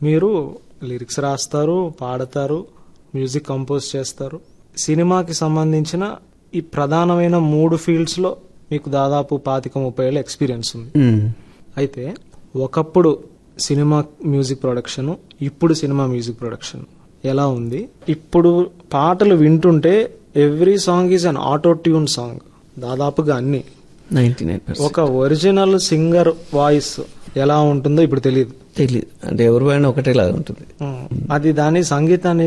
మీరు లిరిక్స్ రాస్తారు పాడతారు మ్యూజిక్ కంపోజ్ చేస్తారు సినిమాకి సంబంధించిన ఈ ప్రధానమైన మూడు ఫీల్డ్స్ లో మీకు దాదాపు పాతిక ముప్పై ఏళ్ళ ఎక్స్పీరియన్స్ ఉంది మ్మ్. అయితే ఒకప్పుడు సినిమా మ్యూజిక్ ప్రొడక్షన్ ఇప్పుడు సినిమా మ్యూజిక్ ప్రొడక్షన్ ఎలా ఉంది ఇప్పుడు పాటలు వింటుంటే every song is an auto tune song దాదాపుగా అన్ని 99% ఒక ఒరిజినల్ సింగర్ వాయిస్ ఎలా ఉంటుందో ఇప్పుడు తెలియదు తెలియదు అంటే ఎవరు పైన ఒకటేలాగా ఉంటుంది అది దాని సంగీతాన్ని